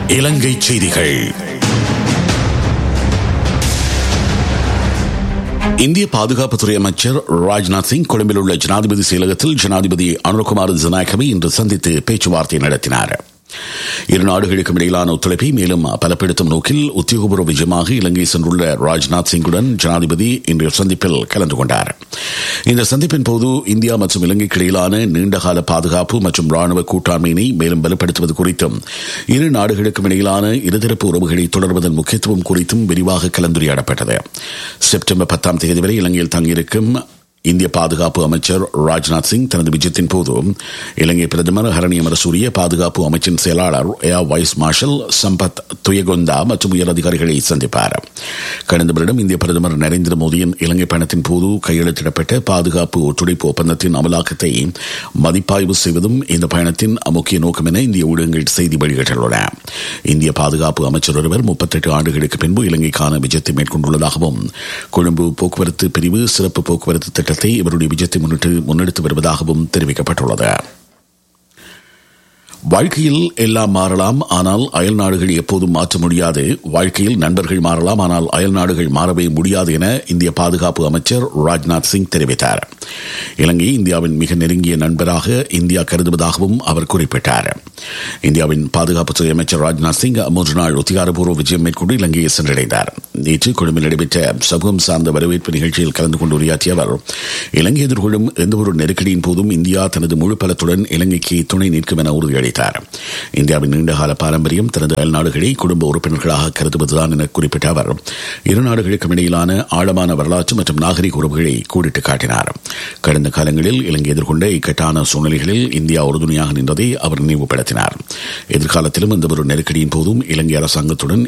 இலங்கை செய்திகள் இந்திய பாதுகாப்புத்துறை அமைச்சர் ராஜ்நாத் சிங் கொழும்பில் உள்ள ஜனாதிபதி செயலகத்தில் ஜனாதிபதி அனுரகுமார் ஜனாகவை இன்று சந்தித்து பேச்சுவார்த்தை நடத்தினார் இரு நாடுகளுக்கும் இடையிலான ஒத்துழைப்பை மேலும் பலப்படுத்தும் நோக்கில் உத்தியோகபூர்வ விஜயமாக இலங்கை சென்றுள்ள ராஜ்நாத் சிங்குடன் ஜனாதிபதி இன்றைய சந்திப்பில் கலந்து கொண்டார் இந்த சந்திப்பின் போது இந்தியா மற்றும் இலங்கைக்கு இடையிலான நீண்டகால பாதுகாப்பு மற்றும் ராணுவ கூட்டாண்மையினை மேலும் பலப்படுத்துவது குறித்தும் இரு நாடுகளுக்கும் இடையிலான இருதரப்பு உறவுகளை தொடர்வதன் முக்கியத்துவம் குறித்தும் விரிவாக கலந்துரையாடப்பட்டது செப்டம்பர் பத்தாம் தேதி வரை இலங்கையில் தங்கியிருக்கும் இந்திய பாதுகாப்பு அமைச்சர் ராஜ்நாத் சிங் தனது விஜயத்தின் போது இலங்கை பிரதமர் ஹரணி அமரசூரிய பாதுகாப்பு அமைச்சின் செயலாளர் air vice marshal Sampath Thuyacontha மற்றும் உயர் அதிகாரிகளை சந்திப்பார் கடந்த வருடம் இந்திய பிரதமர் நரேந்திர மோடியின் இலங்கை பயணத்தின் போது கையெழுத்திடப்பட்ட பாதுகாப்பு ஒத்துழைப்பு ஒப்பந்தத்தின் அமலாக்கத்தை மதிப்பாய்வு செய்வதும் இந்த பயணத்தின் முக்கிய நோக்கம் என இந்திய ஊடகங்கள் செய்தி வெளியிட்டுள்ளன இந்திய பாதுகாப்பு அமைச்சர் ஒருவர் முப்பத்தெட்டு ஆண்டுகளுக்கு பின்பு இலங்கைக்கான விஜயத்தை மேற்கொண்டுள்ளதாகவும் கொழும்பு போக்குவரத்து பிரிவு சிறப்பு போக்குவரத்து திட்டத்தை இவருடைய விஜயத்தை முன்னிட்டு முன்னெடுத்து வருவதாகவும் தெரிவிக்கப்பட்டுள்ளது வாழ்க்கையில் எல்லாம் மாறலாம் ஆனால் அயல் நாடுகள் எப்போதும் மாற்ற முடியாது வாழ்க்கையில் நண்பர்கள் மாறலாம் ஆனால் அயல் நாடுகள் மாறவே முடியாது என இந்திய பாதுகாப்பு அமைச்சர் ராஜ்நாத் சிங் தெரிவித்தார் இலங்கை இந்தியாவின் மிக நெருங்கிய நண்பராக இந்தியா கருதுவதாகவும் அவர் குறிப்பிட்டார் இந்தியாவின் பாதுகாப்புத்துறை அமைச்சர் ராஜ்நாத் சிங் மூன்று நாள் உத்திகாரப்பூர்வ விஜயம் மேற்கொண்டு இலங்கையை சென்றடைந்தார் நேற்று கொழும்பில் நடைபெற்ற சமூகம் சார்ந்த வரவேற்பு நிகழ்ச்சியில் கலந்து கொண்டு உரையாற்றிய அவர் இலங்கை எதிர்கொள்ளும் எந்தவொரு நெருக்கடியின் போதும் இந்தியா தனது முழு பலத்துடன் இலங்கைக்கு துணை நிற்கும் என உறுதியளித்தார் அளித்தார் இந்தியாவின் நீண்டகால பாரம்பரியம் தனது அயல் நாடுகளை குடும்ப உறுப்பினர்களாக கருதுவதுதான் என குறிப்பிட்ட அவர் இரு நாடுகளுக்கும் இடையிலான ஆழமான வரலாற்று மற்றும் நாகரிக உறவுகளை கூடிட்டு காட்டினார் கடந்த காலங்களில் இலங்கை எதிர்கொண்ட இக்கட்டான சூழ்நிலைகளில் இந்தியா உறுதுணையாக நின்றதை அவர் நினைவுபடுத்தினார் எதிர்காலத்திலும் எந்தவொரு நெருக்கடியின் போதும் இலங்கை அரசாங்கத்துடன்